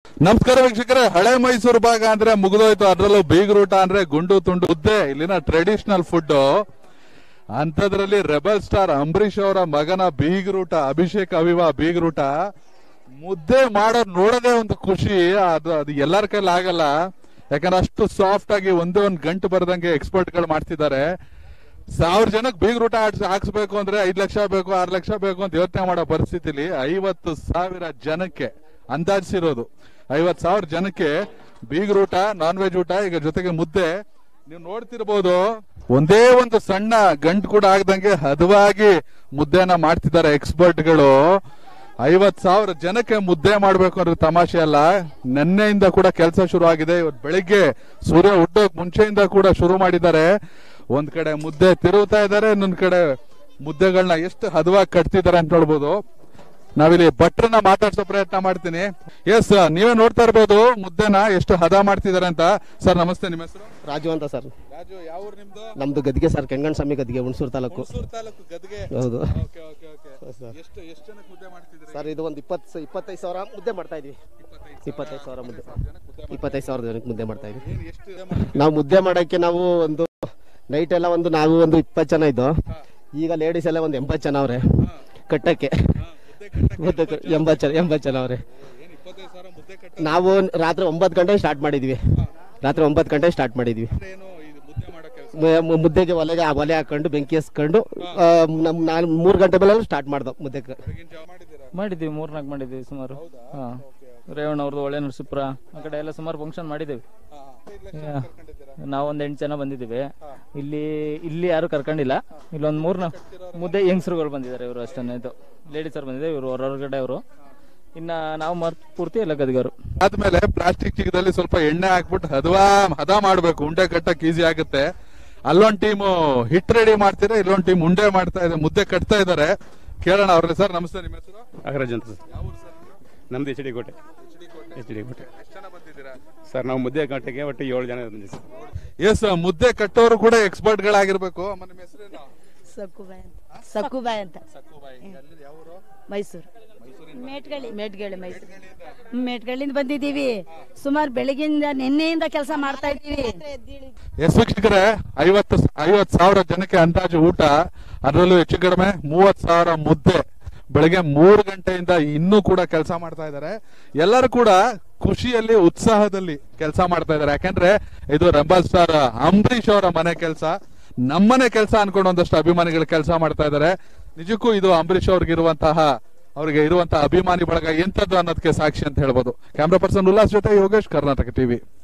ನಮಸ್ಕಾರ ವೀಕ್ಷಕರೇ ಹಳೆ ಮೈಸೂರು ಭಾಗ ಅಂದ್ರೆ ಮುಗಿದೋಯ್ತು ಅದ್ರಲ್ಲೂ ಬೀಗರೂಟ ಅಂದ್ರೆ ಗುಂಡು ತುಂಡು ಮುದ್ದೆ ಇಲ್ಲಿನ ಟ್ರೆಡಿಷನಲ್ ಫುಡ್ ಅಂಥದ್ರಲ್ಲಿ ರೆಬಲ್ ಸ್ಟಾರ್ ಅಂಬರೀಶ್ ಅವರ ಮಗನ ಬೀಗರೂಟ ಅಭಿಷೇಕ್ ಅವಿವಾ ಬೀಗರೂಟ ಮುದ್ದೆ ಮಾಡೋದ್ ನೋಡೋದೇ ಒಂದು ಖುಷಿ ಅದು ಅದು ಎಲ್ಲರ ಕೈಲಿ ಆಗಲ್ಲ ಯಾಕಂದ್ರೆ ಅಷ್ಟು ಸಾಫ್ಟ್ ಆಗಿ ಒಂದೇ ಒಂದ್ ಗಂಟು ಬರ್ದಂಗೆ ಎಕ್ಸ್ಪರ್ಟ್ ಗಳು ಮಾಡ್ತಿದ್ದಾರೆ ಸಾವಿರ ಜನಕ್ಕೆ ಬೀಗರೂಟ ಆಡ್ಸ್ ಹಾಕ್ಸ್ಬೇಕು ಅಂದ್ರೆ ಐದ್ ಲಕ್ಷ ಬೇಕು ಆರ್ ಲಕ್ಷ ಬೇಕು ಅಂತ ಯೋಚನೆ ಮಾಡೋ ಪರಿಸ್ಥಿತಿಲಿ ಐವತ್ತು ಸಾವಿರ ಜನಕ್ಕೆ ಅಂದಾಜಿಸಿರೋದು ಐವತ್ ಸಾವಿರ ಜನಕ್ಕೆ ಬೀಗರೂಟ ನಾನ್ ವೆಜ್ ಊಟ ಈಗ ಜೊತೆಗೆ ಮುದ್ದೆ ನೀವು ನೋಡ್ತಿರ್ಬೋದು ಒಂದೇ ಒಂದು ಸಣ್ಣ ಗಂಟು ಕೂಡ ಆಗದಂಗೆ ಹದವಾಗಿ ಮುದ್ದೆನ ಮಾಡ್ತಿದ್ದಾರೆ ಎಕ್ಸ್ಪರ್ಟ್ಗಳು ಐವತ್ ಸಾವಿರ ಜನಕ್ಕೆ ಮುದ್ದೆ ಮಾಡ್ಬೇಕು ಅಂದ್ರೆ ತಮಾಷೆ ಅಲ್ಲ ನಿನ್ನೆಯಿಂದ ಕೂಡ ಕೆಲಸ ಶುರು ಆಗಿದೆ ಇವತ್ತು ಬೆಳಿಗ್ಗೆ ಸೂರ್ಯ ಹುಟ್ಟೋಕ್ ಮುಂಚೆಯಿಂದ ಕೂಡ ಶುರು ಮಾಡಿದ್ದಾರೆ ಒಂದ್ ಕಡೆ ಮುದ್ದೆ ತಿರುಗ್ತಾ ಇದ್ದಾರೆ ಇನ್ನೊಂದ್ ಕಡೆ ಮುದ್ದೆಗಳನ್ನ ಎಷ್ಟು ಹದವಾಗಿ ಕಟ್ತಿದ್ದಾರೆ ಅಂತ ನೋಡ್ಬೋದು ನಾವಿಲ್ಲಿ ಭಟ್ರನ್ನ ಮಾತಾಡ್ಸೋ ಪ್ರಯತ್ನ ಮಾಡ್ತೀನಿ ಎಸ್ ನೀವೇ ನೋಡ್ತಾ ಇರ್ಬೋದು ಮುದ್ದೆನ ಎಷ್ಟು ಹದ ಮಾಡ್ತಿದ್ದಾರೆ ಅಂತ ಸರ್ ನಮಸ್ತೆ ನಿಮ್ಮ ಹೆಸರು ರಾಜು ಅಂತ ಸರ್ ರಾಜು ಯಾವ ಊರು ನಿಮ್ದು ನಮ್ದು ಗದ್ಗೆ ಸರ್ ಕೆಂಗಣ್ಣ ಸ್ವಾಮಿ ಗದ್ಗೆ ಹುಣಸೂರು ತಾಲೂಕು ಹುಣಸೂರು ತಾಲೂಕು ಗದ್ಗೆ ಹೌದು ಓಕೆ ಓಕೆ ಓಕೆ ಸರ್. ಎಷ್ಟು ಎಷ್ಟು ಜನಕ್ಕೆ ಮುದ್ದೆ ಮಾಡ್ತಿದ್ರಿ ಸರ್ ಇದು ಒಂದು ಇಪ್ಪತ್ತು ಇಪ್ಪತ್ತೈದು ಸಾವಿರ ಮುದ್ದೆ ಮಾಡ್ತಾ ಇದೀವಿ ಇಪ್ಪತ್ತೈದು ಸಾವಿರ ಮುದ್ದೆ ಇಪ್ಪತ್ತೈದು ಸಾವಿರ ಜನಕ್ಕೆ ಮುದ್ದೆ ಮಾಡ್ತಾ ಇದೀವಿ ಏನ್ ಎಷ್ಟು ಇದೆ ಮಾಡಿ- ನಾವು ಮುದ್ದೆ ಮಾಡೋಕ್ಕೆ ನಾವು ಒಂದು ನೈಟ್ ಎಲ್ಲ ಒಂದು ನಾವು ಒಂದು ಇಪ್ಪತ್ತು ಜನ ಇದ್ದು ಈಗ ಲೇಡೀಸ್ ಎಲ್ಲ ಒಂದು ಎಂಬತ್ತು ಜನ ಅವ್ರೆ ಕಟ್ಟಕ್ಕೆ ಹಾ, ಮುದ್ದೆ ಕಟ್ಟಕ್ಕೆ ಮುದ್ದೆ ಕ- ಎಂಬತ್ತು ಜನ ಎಂಬತ್ತು ಜನ ಅವ್ರೆ ಏನ್ ಇಪ್ಪತ್ತೈದು ಸಾವಿರ ಮುದ್ದೆ ಕಟ್ಟ ನಾವು ರಾತ್ರಿ ಒಂಬತ್ತು ಗಂಟೆಗೆ ಸ್ಟಾರ್ಟ್ ಮಾಡಿದ್ವಿ ರಾತ್ರಿ ಒಂಬತ್ತು ಗಂಟೆಗೆ ಸ್ಟಾರ್ಟ್ ಮಾಡಿದ್ವಿ ಏನು ಇದು ಮುದ್ದೆ ಮಾಡೋ ಕೆಲಸ ಮು- ಮು- ಮುದ್ದೆಗೆ ಒಲೆಗೆ ಆ ಒಲೆ ಹಾಕೊಂಡು ಬೆಂಕಿ ಹಸ್ಕೊಂಡು ನಮ್ ನಾನು ಮೂರು ಗಂಟೆ ಮೇಲೆ ಸ್ಟಾರ್ಟ್ ಮಾಡ್ದೋ ಮುದ್ದೆ ಬೆಳಗಿನ ಜಾವ ಮಾಡಿದ್ದೀರಾ ಮಾಡಿದ್ದೀವಿ ಮೂರ್ನಾಲ್ಕು ಮಾಡಿದ್ದೀವಿ ಸುಮಾರು ಹಾ ರೇವಣ್ಣ ಅವ್ರದ್ದು ಒಳ್ಳೆ ನರಸೀಪುರ ಆ ಕಡೆ ಎಲ್ಲ ಸುಮಾರು ಫಂಕ್ಷನ್ ಮಾಡಿದ್ದೀವಿ ಹಾ, ಐದು ಲಕ್ಷ ಕರ್ಕೊಂಡಿದ್ದೀರಾ ನಾವು ಒಂದ್ ಎಂಟು ಜನ ಬಂದಿದ್ದೀವಿ ಇಲ್ಲಿ ಇಲ್ಲಿ ಯಾರು ಕರ್ಕೊಂಡಿಲ್ಲ ಇಲ್ಲೊಂದ್ ಮೂರ್ನ ಮುದ್ದೆ ಹೆಂಗಸರುಗಳು ಬಂದಿದ್ದಾರೆ ಇವರು ಅಷ್ಟೇ ಇದು ಲೇಡೀಸ್ ಅವ್ರು ಬಂದಿದ್ದಾರೆ ಇವರು ಹೊರಗಡೆ ಅವರು ಇನ್ನ ನಾವು ಮರ್ ಪೂರ್ತಿ ಎಲ್ಲ ಗದಿಗರು ಆದ್ಮೇಲೆ ಪ್ಲಾಸ್ಟಿಕ್ ಚೀಲದಲ್ಲಿ ಸ್ವಲ್ಪ ಎಣ್ಣೆ ಹಾಕ್ಬಿಟ್ಟು ಹದವಾ ಹದ ಮಾಡ್ಬೇಕು ಉಂಡೆ ಕಟ್ಟಕ್ ಈಸಿ ಆಗುತ್ತೆ ಅಲ್ಲೊಂದ್ ಟೀಮ್ ಹಿಟ್ ರೆಡಿ ಮಾಡ್ತೀರಾ ಇಲ್ಲೊಂದ್ ಟೀಮ್ ಉಂಡೆ ಮಾಡ್ತಾ ಇದೆ ಮುದ್ದೆ ಕಟ್ತಾ ಇದಾರೆ ಕೇಳೋಣ ಅವ್ರಲ್ಲಿ ಸರ್ ನಮಸ್ತೆ ನಿಮ್ಮ ಹೆಸರು ನಾಗರಾಜ್ ಅಂತ ಸರ್ ಯಾವ ಊರು ಸರ್ ನಿಮ್ದು? ನಮ್ದು H D Kote H D Kote ಎಷ್ಟ್ ಜನ ಬಂದಿದ್ದೀರಾ ಸರ್ ನಾವು ಮುದ್ದೆ ಗಂಟೆಗೆ ಒಟ್ಟು ಏಳು ಜನ ಬಂದಿದ್ದೀವಿ ಸರ್ ಎಸ್ ಮುದ್ದೆ ಕಟ್ಟೋರು ಕೂಡ ಎಕ್ಸ್ಪರ್ಟ್ ಗಳಾಗಿರ್ಬೇಕು ಅಮ್ಮ ನಿಮ್ಮ ಹೆಸರೇನು ಸಕ್ಕುಬಾಯಿ ಅಂತ ಸಕ್ಕುಬಾಯಿ ಅಂತ ಸಕ್ಕುಬಾಯಿ ಎಲ್ಲಿ ಯಾವ ಊರು ಮೈಸೂರು ಮೇಟ್ಗಳಿ ಮೇಟ್ಗಳಿ ಮೈಸೂರು ಮೇಟ್ಗಳಿಂದ ಬಂದಿದ್ದೀವಿ ಸುಮಾರು ಬೆಳಗಿಂದ ನಿನ್ನೆಯಿಂದ ಕೆಲಸ ಮಾಡ್ತಾ ಇದ್ದೀವಿ ಎಸ್ ವೀಕ್ಷಕರೇ ಐವತ್ತು ಐವತ್ ಸಾವಿರ ಜನಕ್ಕೆ ಅಂದಾಜು ಊಟ ಅದರಲ್ಲೂ ಹೆಚ್ಚು ಕಡಿಮೆ ಮೂವತ್ ಸಾವಿರ ಮುದ್ದೆ ಬೆಳಗ್ಗೆ ಮೂರು ಗಂಟೆಯಿಂದ ಇನ್ನೂ ಕೂಡ ಕೆಲಸ ಮಾಡ್ತಾ ಇದ್ದಾರೆ ಎಲ್ಲರೂ ಕೂಡ ಖುಷಿಯಲ್ಲಿ ಉತ್ಸಾಹದಲ್ಲಿ ಕೆಲಸ ಮಾಡ್ತಾ ಇದ್ದಾರೆ ಯಾಕಂದ್ರೆ ಇದು ರೆಂಬಲ್ ಸ್ಟಾರ್ ಅಂಬರೀಶ್ ಅವರ ಮನೆ ಕೆಲಸ ನಮ್ಮನೆ ಕೆಲಸ ಅನ್ಕೊಂಡು ಒಂದಷ್ಟು ಅಭಿಮಾನಿಗಳು ಕೆಲಸ ಮಾಡ್ತಾ ಇದ್ದಾರೆ ನಿಜಕ್ಕೂ ಇದು ಅಂಬರೀಶ್ ಅವ್ರಿಗೆ ಇರುವಂತಹ ಅವರಿಗೆ ಇರುವಂತಹ ಅಭಿಮಾನಿ ಬಳಗ ಎಂತದ್ದು ಅನ್ನೋದಕ್ಕೆ ಸಾಕ್ಷಿ ಅಂತ ಹೇಳ್ಬೋದು ಕ್ಯಾಮ್ರಾ ಪರ್ಸನ್ ಉಲ್ಲಾಸ್ ಜೊತೆ ಯೋಗೇಶ್ ಕರ್ನಾಟಕ ಟಿವಿ